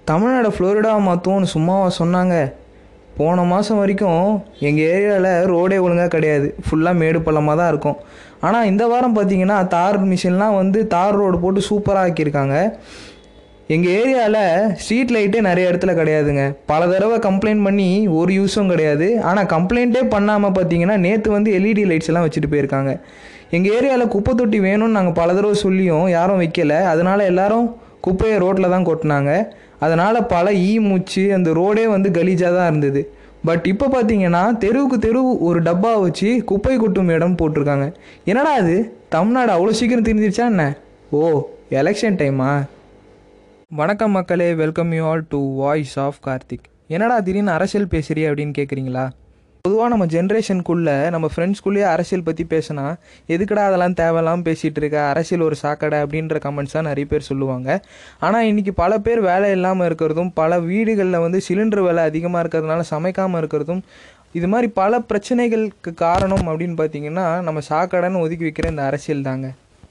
Tamil Nadu Florida மாற்றுவோம்னு சும்மாவா சொன்னாங்க போன மாதம் வரைக்கும் எங்கள் ஏரியாவில் ரோடே ஒழுங்காக கிடையாது ஃபுல்லாக மேடு பள்ளமாக தான் இருக்கும் ஆனால் இந்த வாரம் பார்த்தீங்கன்னா தார் மிஷின்லாம் வந்து தார் ரோடு போட்டு சூப்பராக ஆக்கியிருக்காங்க எங்கள் ஏரியாவில் ஸ்ட்ரீட் லைட்டே நிறைய இடத்துல கிடையாதுங்க பல தடவை கம்ப்ளைண்ட் பண்ணி ஒரு யூஸும் கிடையாது ஆனால் கம்ப்ளைண்ட்டே பண்ணாமல் பார்த்தீங்கன்னா நேற்று வந்து எல்இடி லைட்ஸ் எல்லாம் வச்சுட்டு போயிருக்காங்க எங்கள் ஏரியாவில் குப்பை தொட்டி வேணும்னு நாங்கள் பல தடவை சொல்லியும் யாரும் வைக்கல அதனால் எல்லாரும் குப்பையை ரோட்டில் தான் கொட்டினாங்க அதனால் பல ஈ மூச்சு அந்த ரோடே வந்து கலீஜாக தான் இருந்தது பட் இப்போ பார்த்தீங்கன்னா தெருவுக்கு தெரு ஒரு டப்பா வச்சு குப்பை கொட்டும் இடம் போட்டிருக்காங்க என்னடா அது தமிழ்நாடு அவ்வளோ சீக்கிரம் தெரிஞ்சிருச்சா என்ன ஓ எலெக்ஷன் டைமா வணக்கம் மக்களே welcome you all to voice of Karthik என்னடா திடீர்னு அரசியல் பேசுறிய அப்படின்னு கேட்குறீங்களா பொதுவாக நம்ம ஜென்ரேஷனுக்குள்ளே நம்ம ஃப்ரெண்ட்ஸ்குள்ளேயே அரசியல் பற்றி பேசினா எதுக்குடா அதெல்லாம் தேவையில்லாம பேசிகிட்டு இருக்க அரசியல் ஒரு சாக்கடை அப்படின்ற கமெண்ட்ஸ் தான் நிறைய பேர் சொல்லுவாங்க ஆனால் இன்றைக்கி பல பேர் வேலை இல்லாமல் இருக்கிறதும் பல வீடுகளில் வந்து சிலிண்டர் விலை அதிகமாக இருக்கிறதுனால சமைக்காமல் இருக்கிறதும் இது மாதிரி பல பிரச்சனைகளுக்கு காரணம் அப்படின்னு பார்த்தீங்கன்னா நம்ம சாக்கடைன்னு ஒதுக்கி வைக்கிற இந்த அரசியல் தாங்க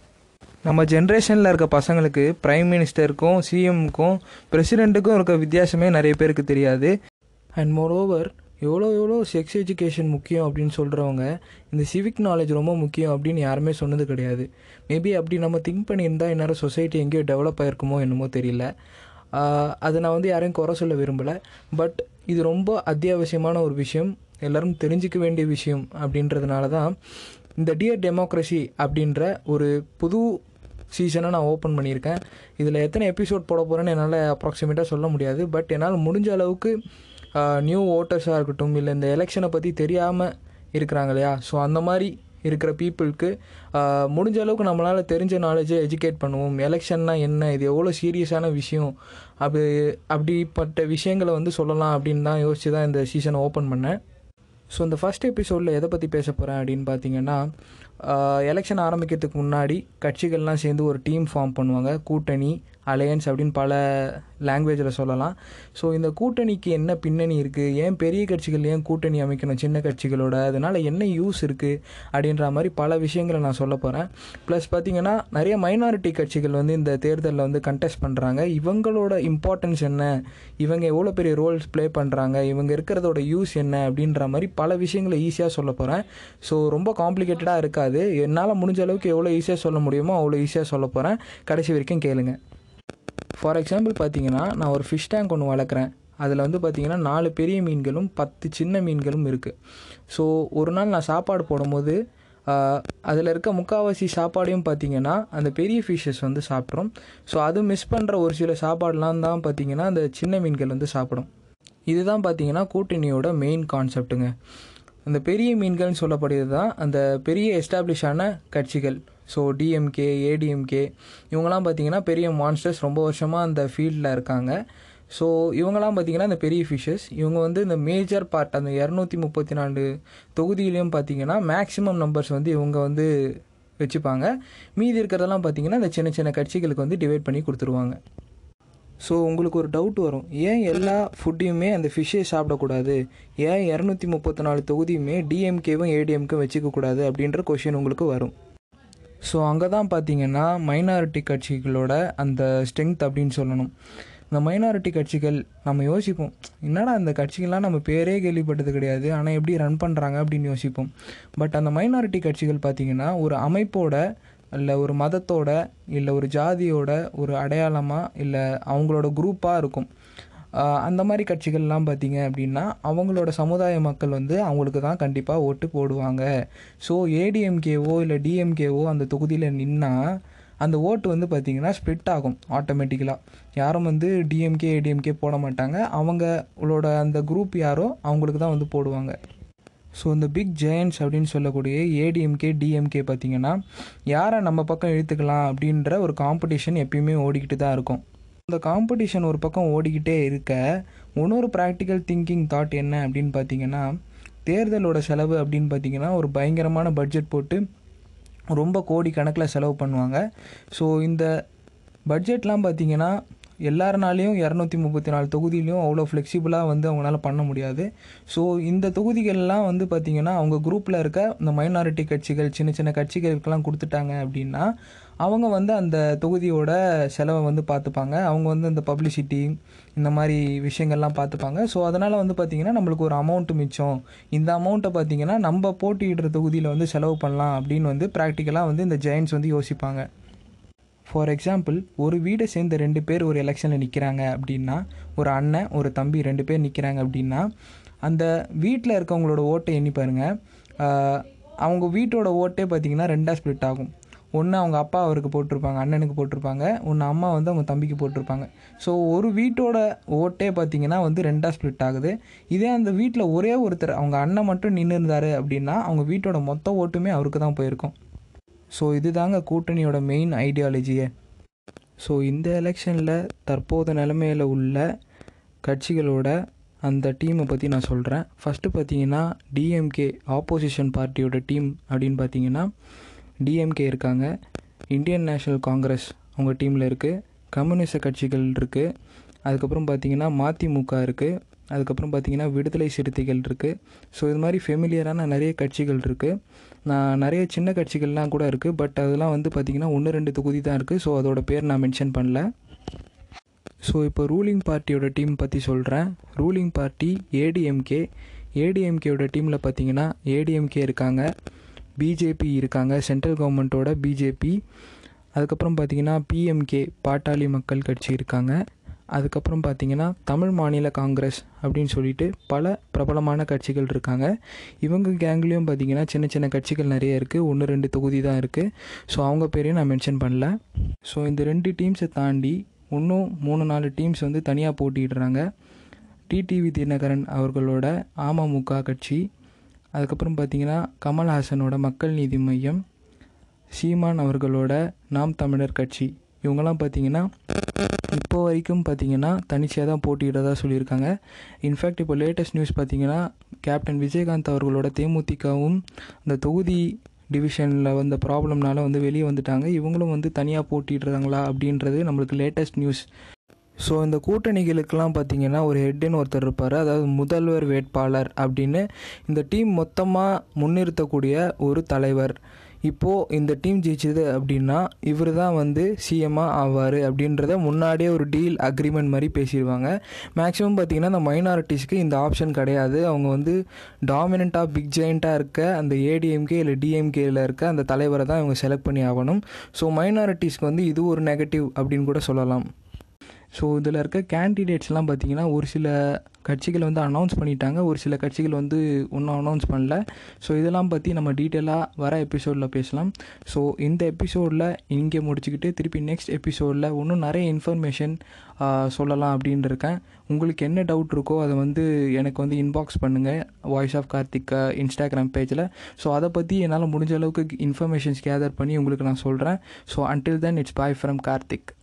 நம்ம ஜென்ரேஷனில் இருக்க பசங்களுக்கு பிரைம் மினிஸ்டருக்கும் சிஎம்க்கும் பிரசிடெண்ட்டுக்கும் இருக்க வித்தியாசமே நிறைய பேருக்கு தெரியாது அண்ட் மோரோவர் எவ்வளோ எவ்வளோ செக்ஸ் எஜுகேஷன் முக்கியம் அப்படின்னு சொல்கிறவங்க இந்த சிவிக் நாலேஜ் ரொம்ப முக்கியம் அப்படின்னு யாருமே சொன்னது கிடையாது மேபி அப்படி நம்ம திங்க் பண்ணியிருந்தா இந்நேரம் சொசைட்டி எங்கேயோ டெவலப் ஆயிருக்குமோ என்னமோ தெரியல ஆஹ் அது நான் வந்து யாரையும் குறை சொல்ல விரும்பலை பட் இது ரொம்ப அத்தியாவசியமான ஒரு விஷயம் எல்லாரும் தெரிஞ்சிக்க வேண்டிய விஷயம் அப்படின்றதுனால தான் இந்த டியர் டெமோக்ரஸி அப்படின்ற ஒரு புது சீசனை நான் ஓப்பன் பண்ணியிருக்கேன் இதில் எத்தனை எபிசோட் போட போகிறேன்னு என்னால் அப்ராக்சிமேட்டாக சொல்ல முடியாது பட் என்னால் முடிஞ்ச அளவுக்கு நியூ ஓட்டர்ஸாக இருக்கட்டும் இல்லை இந்த எலெக்ஷனை பற்றி தெரியாமல் இருக்கிறாங்க இல்லையா ஸோ அந்த மாதிரி இருக்கிற பீப்புளுக்கு முடிஞ்ச அளவுக்கு நம்மளால் தெரிஞ்ச நாலேஜை எஜுகேட் பண்ணுவோம் எலெக்ஷன்னா என்ன இது எவ்வளோ சீரியஸான விஷயம் அப்படி அப்படிப்பட்ட விஷயங்களை வந்து சொல்லலாம் அப்படின்னு தான் யோசிச்சு தான் இந்த சீசனை ஓப்பன் பண்ணேன் ஸோ இந்த ஃபஸ்ட் எபிசோடில் எதை பற்றி பேச போகிறேன் அப்படின்னு பார்த்தீங்கன்னா எலெக்ஷன் ஆரம்பிக்கிறதுக்கு முன்னாடி கட்சிகள்லாம் சேர்ந்து ஒரு டீம் ஃபார்ம் பண்ணுவாங்க கூட்டணி அலையன்ஸ் அப்படின்னு பல லாங்குவேஜில் சொல்லலாம் ஸோ இந்த கூட்டணிக்கு என்ன பின்னணி இருக்குது ஏன் பெரிய கட்சிகள் ஏன் கூட்டணி அமைக்கணும் சின்ன கட்சிகளோட அதனால் என்ன யூஸ் இருக்குது அப்படின்ற மாதிரி பல விஷயங்களை நான் சொல்ல போகிறேன் ப்ளஸ் பார்த்தீங்கன்னா நிறைய மைனாரிட்டி கட்சிகள் வந்து இந்த தேர்தலில் வந்து கண்டெஸ்ட் பண்ணுறாங்க இவங்களோட இம்பார்ட்டன்ஸ் என்ன இவங்க எவ்வளோ பெரிய ரோல்ஸ் ப்ளே பண்ணுறாங்க இவங்க இருக்கிறதோட யூஸ் என்ன அப்படின்ற மாதிரி பல விஷயங்களை ஈஸியாக சொல்ல போகிறேன் ஸோ ரொம்ப காம்ப்ளிகேட்டடாக இருக்காது என்னால் முடிஞ்ச அளவுக்கு எவ்வளோ ஈஸியாக சொல்ல முடியுமோ அவ்வளோ ஈஸியாக சொல்ல போகிறேன் கடைசி வரைக்கும் கேளுங்க ஃபார் எக்ஸாம்பிள் பார்த்தீங்கன்னா நான் ஒரு ஃபிஷ் டேங்க் ஒன்று வளர்க்குறேன் அதில் வந்து பார்த்தீங்கன்னா நாலு பெரிய மீன்களும் பத்து சின்ன மீன்களும் இருக்குது ஸோ ஒரு நாள் நான் சாப்பாடு போடும்போது அதில் இருக்க முக்கால்வாசி சாப்பாடையும் பார்த்தீங்கன்னா அந்த பெரிய ஃபிஷ்ஷஸ் வந்து சாப்பிட்ரும் ஸோ அது மிஸ் பண்ணுற ஒரு சில சாப்பாடுலாம் தான் பார்த்தீங்கன்னா அந்த சின்ன மீன்கள் வந்து சாப்பிடும் இதுதான் பார்த்தீங்கன்னா கூட்டணியோட மெயின் கான்செப்ட்டுங்க அந்த பெரிய மீன்கள்னு சொல்லப்படுறது தான் அந்த பெரிய எஸ்டாப்ளிஷான கட்சிகள் ஸோ டிஎம்கே ஏடிஎம்கே இவங்கெல்லாம் பார்த்தீங்கன்னா பெரிய மான்ஸ்டர்ஸ் ரொம்ப வருஷமாக அந்த ஃபீல்டில் இருக்காங்க ஸோ இவங்கெல்லாம் பார்த்தீங்கன்னா இந்த பெரிய ஃபிஷஸ் இவங்க வந்து இந்த மேஜர் பார்ட் அந்த இரநூத்தி முப்பத்தி நாலு தொகுதியிலையும் பார்த்தீங்கன்னா மேக்ஸிமம் நம்பர்ஸ் வந்து இவங்க வந்து வச்சுப்பாங்க மீதி இருக்கிறதெல்லாம் பார்த்தீங்கன்னா இந்த சின்ன சின்ன கட்சிகளுக்கு வந்து டிவைட் பண்ணி கொடுத்துருவாங்க ஸோ உங்களுக்கு ஒரு டவுட் வரும் ஏன் எல்லா ஃபுட்டையுமே அந்த ஃபிஷ்ஷே சாப்பிடக்கூடாது ஏன் இரநூத்தி முப்பத்தி நாலு தொகுதியுமே டிஎம்கேவும் ஏடிஎம்க்கும் வச்சுக்கக்கூடாது அப்படின்ற கொஷின் உங்களுக்கு வரும் ஸோ அங்கே தான் பார்த்தீங்கன்னா மைனாரிட்டி கட்சிகளோட அந்த ஸ்ட்ரென்த் அப்படின்னு சொல்லணும் இந்த மைனாரிட்டி கட்சிகள் நம்ம யோசிப்போம் என்னடா அந்த கட்சிகள்லாம் நம்ம பேரே கேள்விப்பட்டது கிடையாது ஆனால் எப்படி ரன் பண்ணுறாங்க அப்படின்னு யோசிப்போம் பட் அந்த மைனாரிட்டி கட்சிகள் பார்த்திங்கன்னா ஒரு அமைப்போட இல்லை ஒரு மதத்தோட இல்லை ஒரு ஜாதியோட ஒரு அடையாளமாக இல்லை அவங்களோட குரூப்பாக இருக்கும் அந்த மாதிரி கட்சிகள்லாம் பார்த்தீங்க அப்படின்னா அவங்களோட சமுதாய மக்கள் வந்து அவங்களுக்கு தான் கண்டிப்பாக ஓட்டு போடுவாங்க ஸோ ஏடிஎம்கேவோ இல்லை டிஎம்கேவோ அந்த தொகுதியில் நின்னா அந்த ஓட்டு வந்து பார்த்திங்கன்னா ஸ்ப்ளிட் ஆகும் ஆட்டோமேட்டிக்கலாக யாரும் வந்து டிஎம்கே ஏடிஎம்கே போட மாட்டாங்க அவங்களோட அந்த குரூப் யாரோ அவங்களுக்கு தான் வந்து போடுவாங்க ஸோ இந்த பிக் ஜெயன்ஸ் அப்படின்னு சொல்லக்கூடிய ஏடிஎம்கே டிஎம்கே பார்த்தீங்கன்னா யாரை நம்ம பக்கம் இழுத்துக்கலாம் அப்படின்ற ஒரு காம்படிஷன் எப்பயுமே ஓடிக்கிட்டு தான் இருக்கும் இந்த காம்படிஷன் ஒரு பக்கம் ஓடிக்கிட்டே இருக்க இன்னொரு ப்ராக்டிக்கல் திங்கிங் தாட் என்ன அப்படின்னு பார்த்தீங்கன்னா தேர்தலோட செலவு அப்படின்னு பார்த்தீங்கன்னா ஒரு பயங்கரமான பட்ஜெட் போட்டு ரொம்ப கோடி கணக்கில் செலவு பண்ணுவாங்க ஸோ இந்த பட்ஜெட்லாம் பார்த்தீங்கன்னா எல்லாருனாலையும் இரநூத்தி முப்பத்தி நாலு தொகுதியிலையும் அவ்வளோ ஃப்ளெக்சிபிளாக வந்து அவங்களால பண்ண முடியாது ஸோ இந்த தொகுதிகள்லாம் வந்து பார்த்திங்கன்னா அவங்க குரூப்பில் இருக்க இந்த மைனாரிட்டி கட்சிகள் சின்ன சின்ன கட்சிகளுக்கெல்லாம் கொடுத்துட்டாங்க அப்படின்னா அவங்க வந்து அந்த தொகுதியோட செலவை வந்து பார்த்துப்பாங்க அவங்க வந்து அந்த பப்ளிசிட்டி இந்த மாதிரி விஷயங்கள்லாம் பார்த்துப்பாங்க ஸோ அதனால் வந்து பார்த்திங்கன்னா நம்மளுக்கு ஒரு அமௌண்ட் மிச்சம் இந்த அமௌண்ட்டை பார்த்திங்கன்னா நம்ம போட்டியிடுற தொகுதியில் வந்து செலவு பண்ணலாம் அப்படின்னு வந்து ப்ராக்டிக்கலாக வந்து இந்த ஜெயின்ஸ் வந்து யோசிப்பாங்க ஃபார் எக்ஸாம்பிள் ஒரு வீடை சேர்ந்த ரெண்டு பேர் ஒரு எலெக்ஷனில் நிற்கிறாங்க அப்படின்னா ஒரு அண்ணன் ஒரு தம்பி ரெண்டு பேர் நிற்கிறாங்க அப்படின்னா அந்த வீட்டில் இருக்கவங்களோட ஓட்டை எண்ணி பாருங்க ஆஹ், அவங்க வீட்டோட ஓட்டே பார்த்திங்கன்னா ரெண்டாக ஸ்ப்ளிட் ஆகும் ஒன்று அவங்க அப்பா அவருக்கு போட்டிருப்பாங்க அண்ணனுக்கு போட்டிருப்பாங்க ஒன்று அம்மா வந்து அவங்க தம்பிக்கு போட்டிருப்பாங்க ஸோ ஒரு வீட்டோட ஓட்டே பார்த்திங்கன்னா வந்து ரெண்டாக ஸ்ப்ளிட் ஆகுது இதே அந்த வீட்டில் ஒரே ஒருத்தர் அவங்க அண்ணன் மட்டும் நின்று இருந்தார் அப்படின்னா அவங்க வீட்டோட மொத்த ஓட்டுமே அவருக்கு தான் போயிருக்கும் ஸோ இதுதாங்க கூட்டணியோட மெயின் ஐடியாலஜியே ஸோ இந்த எலெக்ஷனில் தற்போது நிலைமையில் உள்ள கட்சிகளோட அந்த டீமை பற்றி நான் சொல்கிறேன் ஃபஸ்ட்டு பார்த்தீங்கன்னா டிஎம்கே ஆப்போசிஷன் பார்ட்டியோட டீம் அப்படின்னு பார்த்தீங்கன்னா டிஎம்கே இருக்காங்க இந்தியன் நேஷனல் காங்கிரஸ் அவங்க டீமில் இருக்குது கம்யூனிச கட்சிகள் இருக்குது அதுக்கப்புறம் பார்த்தீங்கன்னா மதிமுக இருக்குது அதுக்கப்புறம் பார்த்தீங்கன்னா விடுதலை சிறுத்தைகள் இருக்குது ஸோ இது மாதிரி ஃபெமிலியரான நிறைய கட்சிகள் இருக்குது நான் நிறைய சின்ன கட்சிகள்லாம் கூட இருக்குது பட் அதெல்லாம் வந்து பார்த்திங்கன்னா ஒன்று ரெண்டு தொகுதி தான் இருக்குது ஸோ அதோட பேர் நான் மென்ஷன் பண்ணல ஸோ இப்போ ரூலிங் பார்ட்டியோட டீம் பற்றி சொல்கிறேன் ரூலிங் பார்ட்டி ஏடிஎம்கே ஏடிஎம்கேயோட டீமில் பார்த்தீங்கன்னா ஏடிஎம்கே இருக்காங்க பிஜேபி இருக்காங்க சென்ட்ரல் கவர்மெண்ட்டோட பிஜேபி அதுக்கப்புறம் பார்த்தீங்கன்னா பிஎம்கே பாட்டாளி மக்கள் கட்சி இருக்காங்க அதுக்கப்புறம் பார்த்தீங்கன்னா தமிழ் மாநில காங்கிரஸ் அப்படின்னு சொல்லிட்டு பல பிரபலமான கட்சிகள் இருக்காங்க இவங்க கேங்லேயும் பார்த்தீங்கன்னா சின்ன சின்ன கட்சிகள் நிறைய இருக்குது ஒன்று ரெண்டு தொகுதி தான் இருக்குது ஸோ அவங்க பேரையும் நான் மென்ஷன் பண்ணல ஸோ இந்த ரெண்டு டீம்ஸை தாண்டி இன்னும் மூணு நாலு டீம்ஸ் வந்து தனியாக போட்டிடுறாங்க டிடிவி தினகரன் அவர்களோட அமமுக கட்சி அதுக்கப்புறம் பார்த்தீங்கன்னா கமல்ஹாசனோட மக்கள் நீதி மையம் சீமான் அவர்களோட நாம் தமிழர் கட்சி இவங்கெல்லாம் பார்த்தீங்கன்னா இப்போ வரைக்கும் பார்த்தீங்கன்னா தனிச்சையாக தான் போட்டியிடறதா சொல்லியிருக்காங்க இன்ஃபேக்ட் இப்போ லேட்டஸ்ட் நியூஸ் பார்த்தீங்கன்னா கேப்டன் விஜயகாந்த் அவர்களோட தேமுதிகவும் அந்த தொகுதி டிவிஷனில் வந்த ப்ராப்ளம்னால வந்து வெளியே வந்துட்டாங்க இவங்களும் வந்து தனியாக போட்டிடுறாங்களா அப்படின்றது நம்மளுக்கு லேட்டஸ்ட் நியூஸ் ஸோ இந்த கூட்டணிகளுக்கெல்லாம் பார்த்தீங்கன்னா ஒரு ஹெட்டுன்னு ஒருத்தர் இருப்பார் அதாவது முதல்வர் வேட்பாளர் அப்படின்னு இந்த டீம் மொத்தமாக முன்னிறுத்தக்கூடிய ஒரு தலைவர் இப்போது இந்த டீம் ஜெயிச்சது அப்படின்னா இவர் தான் வந்து சிஎம்மாக ஆவார் அப்படின்றத முன்னாடியே ஒரு டீல் அக்ரிமெண்ட் மாதிரி பேசிடுவாங்க மேக்ஸிமம் பார்த்தீங்கன்னா இந்த மைனாரிட்டிஸ்க்கு இந்த ஆப்ஷன் கிடையாது அவங்க வந்து டாமினண்ட்டாக பிக் ஜெயிண்ட்டாக இருக்க அந்த ஏடிஎம்கே இல்லை டிஎம்கேல இருக்க அந்த தலைவரை தான் இவங்க செலக்ட் பண்ணி ஆகணும் ஸோ மைனாரிட்டிஸ்க்கு வந்து இது ஒரு நெகட்டிவ் அப்படின்னு கூட சொல்லலாம் ஸோ இதில் இருக்க கேண்டிடேட்ஸ்லாம் பார்த்தீங்கன்னா ஒரு சில கட்சிகள் வந்து அனௌன்ஸ் பண்ணிட்டாங்க ஒரு சில கட்சிகள் வந்து இன்னும் அனௌன்ஸ் பண்ணல ஸோ இதெல்லாம் பற்றி நம்ம டீட்டெயிலாக வர எபிசோடில் பேசலாம் ஸோ இந்த எபிசோடில் இங்கே முடிச்சுக்கிட்டு திருப்பி நெக்ஸ்ட் எபிசோடில் இன்னும் நிறைய இன்ஃபர்மேஷன் சொல்லலாம் அப்படின்னு இருக்கேன் உங்களுக்கு என்ன டவுட் இருக்கோ அதை வந்து எனக்கு வந்து இன்பாக்ஸ் பண்ணுங்கள் வாய்ஸ் ஆஃப் கார்த்திக் இன்ஸ்டாகிராம் பேஜில் ஸோ அதை பற்றி என்னால் முடிஞ்ச அளவுக்கு இன்ஃபர்மேஷன்ஸ் கேதர் பண்ணி உங்களுக்கு நான் சொல்கிறேன் so until then it's bye from Karthik